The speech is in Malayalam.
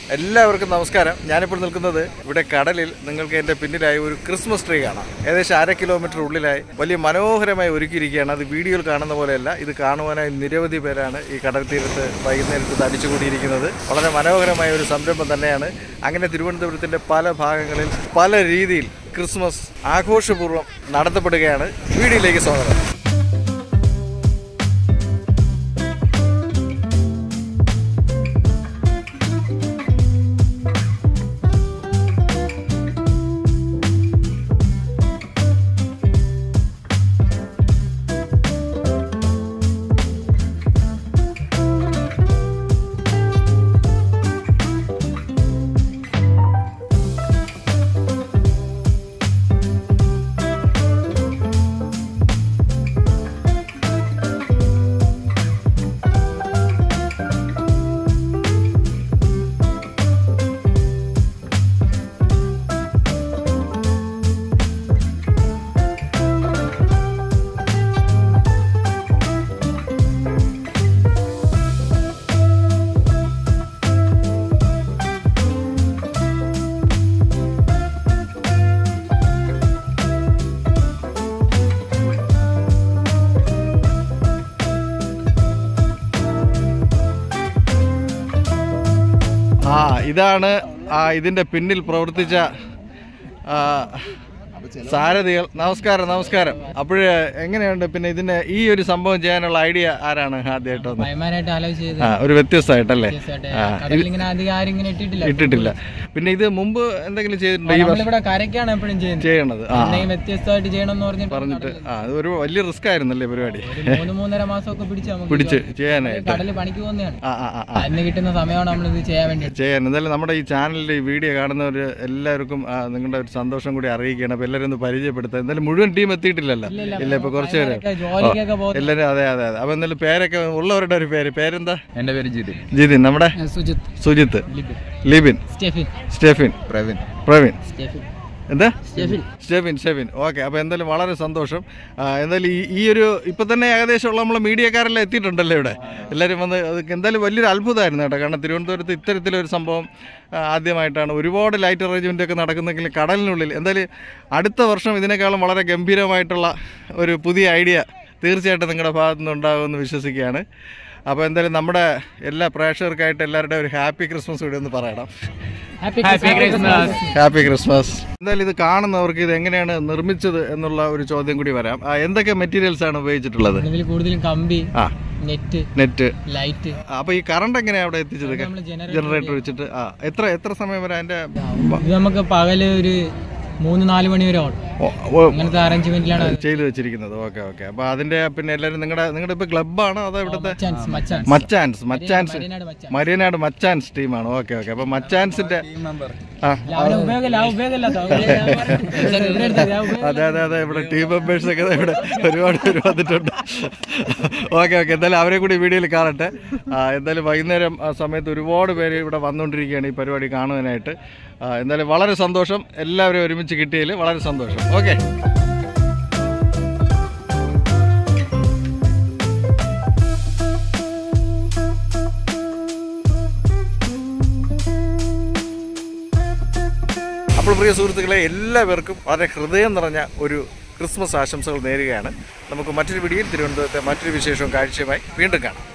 എല്ലാവർക്കും നമസ്കാരം ഞാനിപ്പോൾ നിൽക്കുന്നത് ഇവിടെ കടലിൽ നിങ്ങൾക്ക് എൻ്റെ പിന്നിലായി ഒരു ക്രിസ്മസ് ട്രീ കാണാം ഏകദേശം അര കിലോമീറ്റർ ഉള്ളിലായി വലിയ മനോഹരമായി ഒരുക്കിയിരിക്കുകയാണ് അത് വീഡിയോയിൽ കാണുന്ന പോലെയല്ല ഇത് കാണുവാനായി നിരവധി പേരാണ് ഈ കടൽ തീരത്ത് വൈകുന്നേരത്ത് തടിച്ചുകൂടിയിരിക്കുന്നത് വളരെ മനോഹരമായ ഒരു സംരംഭം തന്നെയാണ് അങ്ങനെ തിരുവനന്തപുരത്തിൻ്റെ പല ഭാഗങ്ങളിൽ പല രീതിയിൽ ക്രിസ്മസ് ആഘോഷപൂർവ്വം നടത്തപ്പെടുകയാണ് വീഡിയോയിലേക്ക് സ്വാഗതം ആ ഇതാണ് ആ ഇതിൻ്റെ പിന്നിൽ പ്രവർത്തിച്ച ആ, സാരഥികൾ നമസ്കാരം നമസ്കാരം അപ്പോഴ് എങ്ങനെയുണ്ട് പിന്നെ ഇതിന് ഈ ഒരു സംഭവം ചെയ്യാനുള്ള ഐഡിയ ആരാണ് ആദ്യമായിട്ട് വന്നത് ഭയമാനായിട്ട് ആലോചിച്ചത് ആ ഒരു വ്യത്യസ്തമായിട്ടല്ലേ ആ കടലിൽ ഇങ്ങനെ അധികം ആരും ഇങ്ങനെ ഇട്ടിട്ടില്ല ഇട്ടിട്ടില്ല പിന്നെ ഇത് മുമ്പ് എന്തെങ്കിലും ചെയ്തിട്ടുണ്ടോ ഈ വർഷം നമ്മളിവിടെ കരയ്ക്കാണ് എപ്പോഴും ചെയ്യുന്നത് ചെയ്യണത് ആ എന്തെങ്കിലും വ്യത്യസ്തമായിട്ട് ചെയ്യണം എന്ന് പറഞ്ഞിട്ട് പറഞ്ഞിട്ട് ആ അത് ഒരു വലിയ റിസ്ക് ആയിരുന്നല്ലേ പരിപാടി ഒരു മൂന്ന് മൂന്നര മാസമൊക്കെ പിടിച്ച് നമുക്ക് പിടിച്ച് ചെയ്യാനായിട്ട് കടലിൽ പണിക്ക് പോകുന്നതാണ് ആ ആ ആ ആ അന്ന് കിട്ടുന്ന സമയമാണ് നമ്മൾ ഇത് ചെയ്യാൻ വേണ്ടിയിട്ട് ചെയ്യാൻ എന്തായാലും നമ്മുടെ ഈ ചാനലിൽ ഈ വീഡിയോ കാണുന്നവർ എല്ലാവർക്കും ആ, നിങ്ങളുടെ ഒരു സന്തോഷം കൂടി അറിയിക്കണം അപ്പോൾ എല്ലാവരും ഒന്ന് പരിചയപ്പെടുത്തുക എന്തായാലും മുഴുവൻ ടീം എത്തിയിട്ടില്ലല്ലോ ഇല്ല ഇപ്പോൾ കുറച്ച് പേര് ഒക്കെ ജോലിക്കൊക്കെ പോകുന്ന എല്ലാവരും അതെ അതെ അതെ അപ്പോൾ എന്തായാലും പേരൊക്കെ ഉള്ളവരുടെ ഒരു പേര് പേരെന്താ എൻ്റെ പേര് ജിതിൻ ജിതിൻ നമ്മുടെ സുജിത്ത് സുജിത്ത് ലിബിൻ ലിബിൻ സ്റ്റെഫിൻ സ്റ്റെഫിൻ പ്രവീൺ പ്രവീൺ സ്റ്റെഫിൻ എന്താ സ്റ്റെഫിൻ സ്റ്റെഫിൻ സ്റ്റെഫിൻ ഓക്കെ അപ്പോൾ എന്തായാലും വളരെ സന്തോഷം ആ, എന്തായാലും ഈ ഈ ഒരു ഇപ്പം തന്നെ ഏകദേശം ഉള്ള നമ്മളെ മീഡിയക്കാരെല്ലാം എത്തിയിട്ടുണ്ടല്ലോ ഇവിടെ എല്ലാവരും വന്ന് അത് എന്തായാലും വലിയൊരു അത്ഭുതമായിരുന്നു കേട്ടോ കാരണം തിരുവനന്തപുരത്ത് ഇത്തരത്തിലൊരു സംഭവം ആ, ആദ്യമായിട്ടാണ് ഒരുപാട് ലൈറ്റ് അറേഞ്ച്മെൻ്റ് ഒക്കെ നടക്കുന്നെങ്കിൽ കടലിനുള്ളിൽ എന്തായാലും അടുത്ത വർഷം ഇതിനേക്കാളും വളരെ ഗംഭീരമായിട്ടുള്ള ഒരു പുതിയ ഐഡിയ തീർച്ചയായിട്ടും നിങ്ങളുടെ ഭാഗത്തു നിന്ന് ഉണ്ടാകുമെന്ന് വിശ്വസിക്കുകയാണ് അപ്പോൾ എന്തായാലും നമ്മുടെ എല്ലാ പ്രേക്ഷകർക്കായിട്ട് എല്ലാവരുടെയും ഒരു ഹാപ്പി ക്രിസ്മസ് കൂടി ഒന്ന് പറയണം ഹാപ്പി ക്രിസ്മസ് ഹാപ്പി ക്രിസ്മസ് എന്തായാലും ഇത് കാണുന്നവർക്ക് ഇത് എങ്ങനെയാണ് നിർമ്മിച്ചത് എന്നുള്ള ഒരു ചോദ്യം കൂടി വരാം ആ, എന്തൊക്കെ മെറ്റീരിയൽസ് ആണ് ഉപയോഗിച്ചിട്ടുള്ളത് ഇതിൽ കൂടുതലും കമ്പി ആ നെറ്റ് നെറ്റ് ലൈറ്റ് അപ്പൊ ഈ കറണ്ട് എങ്ങനെയാ അവിടെ എത്തിച്ചത് നമ്മൾ ജനറേറ്റർ ജനറേറ്റർ വെച്ചിട്ട് ആ എത്ര എത്ര സമയം വരെ അതിന്റെ ഇത് നമുക്ക് പകല് ഒരു മൂന്ന് നാല് മണി വരെ ഓടും ഓ, ഓ, അങ്ങനത്തെ അറേഞ്ച്മെന്റിലാണ് ചെയ്തു വെച്ചിരിക്കുന്നത് ഓക്കെ ഓക്കെ അപ്പൊ അതിന്റെ പിന്നെ എല്ലാവരും നിങ്ങളുടെ നിങ്ങളുടെ ഇപ്പൊ ക്ലബ്ബാണോ അതോ ഇവിടുത്തെ മച്ചാൻസ് മച്ചാൻസ് മച്ചാൻസ് മച്ചാൻസ് മരിയനാട് മച്ചാൻ മരിയനാട് മച്ചാൻസ് ടീമാണ് ഓക്കെ ഓക്കെ അപ്പൊ മച്ചാൻസിന്റെ ആ അവനെ ഉപയോഗമില്ല ആ ഉപയോഗമില്ലാത്ത ഇവിടെ എടുത്തത് ആ ഉപയോഗം അതെ അതെ അതെ ഇവിടെ ടീം മെമ്പേഴ്സ് ഒക്കെ ദേ ഇവിടെ ഒരുപാട് പേര് വന്നിട്ടുണ്ട് ഓക്കെ ഓക്കെ എന്തായാലും അവരെ കൂടി വീഡിയോയിൽ കാണട്ടെ ആ, എന്തായാലും വൈകുന്നേരം ആ സമയത്ത് ഒരുപാട് പേര് ഇവിടെ വന്നുകൊണ്ടിരിക്കുകയാണ് ഈ പരിപാടി കാണുവാനായിട്ട് ആ, എന്തായാലും വളരെ സന്തോഷം എല്ലാവരും ഒരുമിച്ച് കിട്ടിയതിൽ വളരെ സന്തോഷം ഓക്കെ അപ്പോൾ പ്രിയ സുഹൃത്തുക്കളെ എല്ലാവർക്കും വളരെ ഹൃദയം നിറഞ്ഞ ഒരു ക്രിസ്മസ് ആശംസകൾ നേരുകയാണ് നമുക്ക് മറ്റൊരു വീഡിയോയിൽ തിരുവനന്തപുരത്തെ മറ്റൊരു വിശേഷവും കാഴ്ചയുമായി വീണ്ടും കാണാം